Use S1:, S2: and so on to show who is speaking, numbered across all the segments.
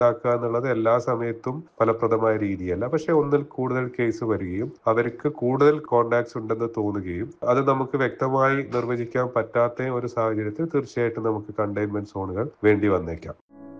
S1: ആക്കുക എന്നുള്ളത് എല്ലാ സമയത്തും ഫലപ്രദമായ രീതിയല്ല പക്ഷെ ഒന്നിൽ കൂടുതൽ കേസ് വരികയും അവർക്ക് കൂടുതൽ കോണ്ടാക്ട്സ് ഉണ്ടെന്ന് തോന്നുകയും അത് നമുക്ക് വ്യക്തമായി നിർവചിക്കാൻ പറ്റാത്ത ഒരു സാഹചര്യത്തിൽ തീർച്ചയായിട്ടും നമുക്ക് കണ്ടെയ്ൻമെന്റ് സോണുകൾ വേണ്ടി വന്നേക്കാം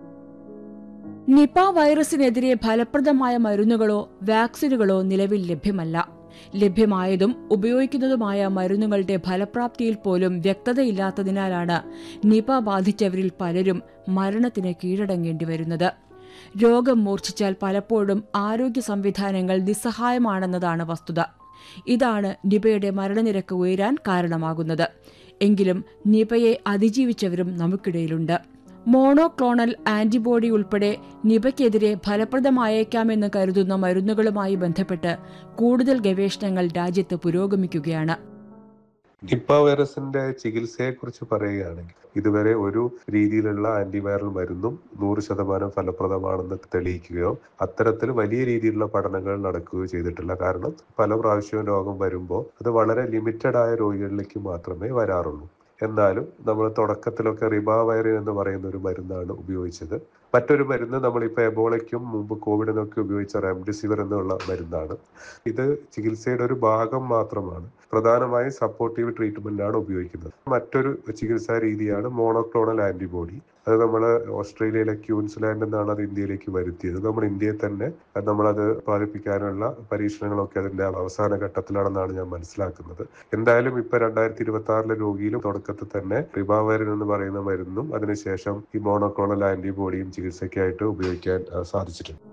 S2: നിപ വൈറസിനെതിരെ ഫലപ്രദമായ മരുന്നുകളോ വാക്സിനുകളോ നിലവിൽ ലഭ്യമല്ല ലഭ്യമായതും ഉപയോഗിക്കുന്നതുമായ മരുന്നുകളുടെ ഫലപ്രാപ്തിയിൽ പോലും വ്യക്തതയില്ലാത്തതിനാലാണ് നിപ ബാധിച്ചവരിൽ പലരും മരണത്തിന് കീഴടങ്ങേണ്ടി വരുന്നത് രോഗം മൂർച്ഛിച്ചാൽ പലപ്പോഴും ആരോഗ്യ സംവിധാനങ്ങൾ നിസ്സഹായമാണെന്നതാണ് വസ്തുത ഇതാണ് നിപയുടെ മരണനിരക്ക് ഉയരാൻ കാരണമാകുന്നത് എങ്കിലും നിപയെ അതിജീവിച്ചവരും നമുക്കിടയിലുണ്ട് മോണോക്ലോണൽ ആന്റിബോഡി ഉൾപ്പെടെ നിപയ്ക്കെതിരെ ഫലപ്രദമായേക്കാമെന്ന് കരുതുന്ന മരുന്നുകളുമായി ബന്ധപ്പെട്ട് കൂടുതൽ ഗവേഷണങ്ങൾ രാജ്യത്ത് പുരോഗമിക്കുകയാണ്
S1: നിപ്പ വൈറസിന്റെ ചികിത്സയെ കുറിച്ച് പറയുകയാണെങ്കിൽ ഇതുവരെ ഒരു രീതിയിലുള്ള ആന്റിവൈറൽ മരുന്നും നൂറ് ശതമാനം ഫലപ്രദമാണെന്ന് തെളിയിക്കുകയോ അത്തരത്തിൽ വലിയ രീതിയിലുള്ള പഠനങ്ങൾ നടക്കുകയോ ചെയ്തിട്ടില്ല കാരണം പല പ്രാവശ്യവും രോഗം വരുമ്പോൾ അത് വളരെ ലിമിറ്റഡ് ആയ രോഗികളിലേക്ക് മാത്രമേ വരാറുള്ളൂ എന്നാലും നമ്മൾ തുടക്കത്തിലൊക്കെ റിബാവൈറിൻ എന്ന് പറയുന്ന ഒരു മരുന്നാണ് ഉപയോഗിച്ചത് മറ്റൊരു മരുന്ന് നമ്മളിപ്പോൾ എബോളയ്ക്കും മുമ്പ് കോവിഡിനൊക്കെ ഉപയോഗിച്ച റെംഡെസിവിർ എന്നുള്ള മരുന്നാണ് ഇത് ചികിത്സയുടെ ഒരു ഭാഗം മാത്രമാണ് പ്രധാനമായും സപ്പോർട്ടീവ് ട്രീറ്റ്മെന്റ് ആണ് ഉപയോഗിക്കുന്നത് മറ്റൊരു ചികിത്സാ രീതിയാണ് മോണോക്ലോണൽ ആന്റിബോഡി അത് നമ്മൾ ഓസ്ട്രേലിയയിലെ ക്യൂൻസ്ലാൻഡ് എന്നാണ് അത് ഇന്ത്യയിലേക്ക് വരുത്തിയത് നമ്മൾ ഇന്ത്യയിൽ തന്നെ നമ്മളത് ഉത്പാദിപ്പിക്കാനുള്ള പരീക്ഷണങ്ങളൊക്കെ അതിന്റെ അവസാന ഘട്ടത്തിലാണെന്നാണ് ഞാൻ മനസ്സിലാക്കുന്നത് എന്തായാലും ഇപ്പൊ രണ്ടായിരത്തി ഇരുപത്തി ആറിലെ രോഗിയിലും തുടക്കത്തിൽ തന്നെ റിബാവൈറിൻ എന്ന് പറയുന്ന മരുന്നും അതിനുശേഷം ഈ മോണോക്ലോണൽ ആന്റിബോഡിയും ചികിത്സയ്ക്കായിട്ട് ഉപയോഗിക്കാൻ സാധിച്ചിട്ടുണ്ട്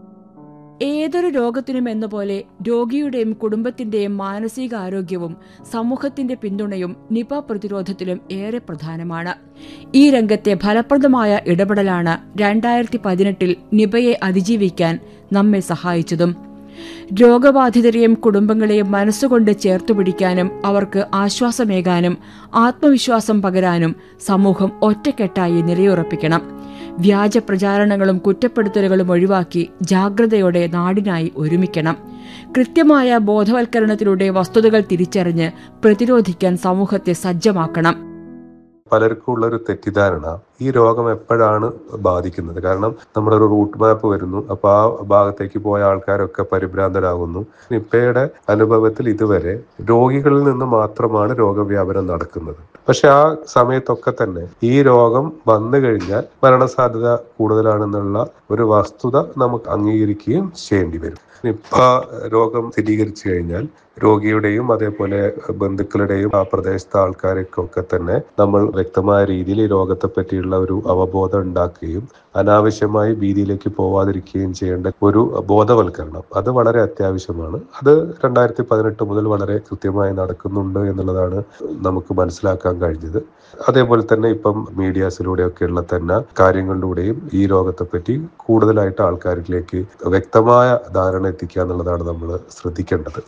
S2: ഏതൊരു രോഗത്തിനും എന്ന പോലെ രോഗിയുടെയും കുടുംബത്തിന്റെയും മാനസികാരോഗ്യവും സമൂഹത്തിന്റെ പിന്തുണയും നിപ പ്രതിരോധത്തിലും ഏറെ പ്രധാനമാണ് ഈ രംഗത്തെ ഫലപ്രദമായ ഇടപെടലാണ് രണ്ടായിരത്തി പതിനെട്ടിൽ നിപയെ അതിജീവിക്കാൻ നമ്മെ സഹായിച്ചതും രോഗബാധിതരെയും കുടുംബങ്ങളെയും മനസ്സുകൊണ്ട് ചേർത്തുപിടിക്കാനും അവർക്ക് ആശ്വാസമേകാനും ആത്മവിശ്വാസം പകരാനും സമൂഹം ഒറ്റക്കെട്ടായി നിലയുറപ്പിക്കണം വ്യാജ പ്രചാരണങ്ങളും കുറ്റപ്പെടുത്തലുകളും ഒഴിവാക്കി ജാഗ്രതയോടെ നാടിനായി ഒരുമിക്കണം കൃത്യമായ ബോധവൽക്കരണത്തിലൂടെ വസ്തുതകൾ തിരിച്ചറിഞ്ഞ് പ്രതിരോധിക്കാൻ സമൂഹത്തെ സജ്ജമാക്കണം
S1: പലർക്കും ഉള്ള ഒരു തെറ്റിദ്ധാരണ ഈ രോഗം എപ്പോഴാണ് ബാധിക്കുന്നത് കാരണം നമ്മുടെ ഒരു റൂട്ട് മാപ്പ് വരുന്നു അപ്പൊ ആ ഭാഗത്തേക്ക് പോയ ആൾക്കാരൊക്കെ പരിഭ്രാന്തരാകുന്നു നിപ്പയുടെ അനുഭവത്തിൽ ഇതുവരെ രോഗികളിൽ നിന്ന് മാത്രമാണ് രോഗവ്യാപനം നടക്കുന്നത് പക്ഷെ ആ സമയത്തൊക്കെ തന്നെ ഈ രോഗം വന്നു കഴിഞ്ഞാൽ മരണസാധ്യത കൂടുതലാണെന്നുള്ള ഒരു വസ്തുത നമുക്ക് അംഗീകരിക്കുകയും ചെയ്യേണ്ടി വരും നിപ്പ രോഗം സ്ഥിരീകരിച്ചു കഴിഞ്ഞാൽ രോഗിയുടെയും അതേപോലെ ബന്ധുക്കളുടെയും ആ പ്രദേശത്തെ ആൾക്കാർക്കൊക്കെ തന്നെ നമ്മൾ വ്യക്തമായ രീതിയിൽ ഈ രോഗത്തെ പറ്റിയുള്ള ഒരു അവബോധം ഉണ്ടാക്കുകയും അനാവശ്യമായി ഭീതിയിലേക്ക് പോവാതിരിക്കുകയും ചെയ്യേണ്ട ഒരു ബോധവൽക്കരണം അത് വളരെ അത്യാവശ്യമാണ് അത് രണ്ടായിരത്തി പതിനെട്ട് മുതൽ വളരെ കൃത്യമായി നടക്കുന്നുണ്ട് എന്നുള്ളതാണ് നമുക്ക് മനസ്സിലാക്കാൻ കഴിഞ്ഞത് അതേപോലെ തന്നെ ഇപ്പം മീഡിയാസിലൂടെയൊക്കെയുള്ള തന്നെ കാര്യങ്ങളിലൂടെയും ഈ രോഗത്തെ പറ്റി കൂടുതലായിട്ട് ആൾക്കാരിലേക്ക് വ്യക്തമായ ധാരണ എത്തിക്കുക എന്നുള്ളതാണ് നമ്മൾ ശ്രദ്ധിക്കേണ്ടത്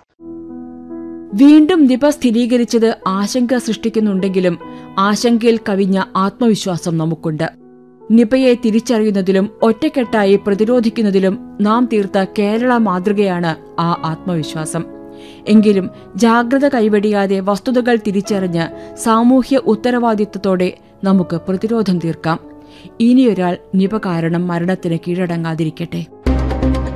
S2: വീണ്ടും നിപ സ്ഥിരീകരിച്ചത് ആശങ്ക സൃഷ്ടിക്കുന്നുണ്ടെങ്കിലും ആശങ്കയിൽ കവിഞ്ഞ ആത്മവിശ്വാസം നമുക്കുണ്ട് നിപയെ തിരിച്ചറിയുന്നതിലും ഒറ്റക്കെട്ടായി പ്രതിരോധിക്കുന്നതിലും നാം തീർത്ത കേരള മാതൃകയാണ് ആ ആത്മവിശ്വാസം എങ്കിലും ജാഗ്രത കൈവെടിയാതെ വസ്തുതകൾ തിരിച്ചറിഞ്ഞ് സാമൂഹ്യ ഉത്തരവാദിത്വത്തോടെ നമുക്ക് പ്രതിരോധം തീർക്കാം ഇനിയൊരാൾ നിപ കാരണം മരണത്തിന് കീഴടങ്ങാതിരിക്കട്ടെ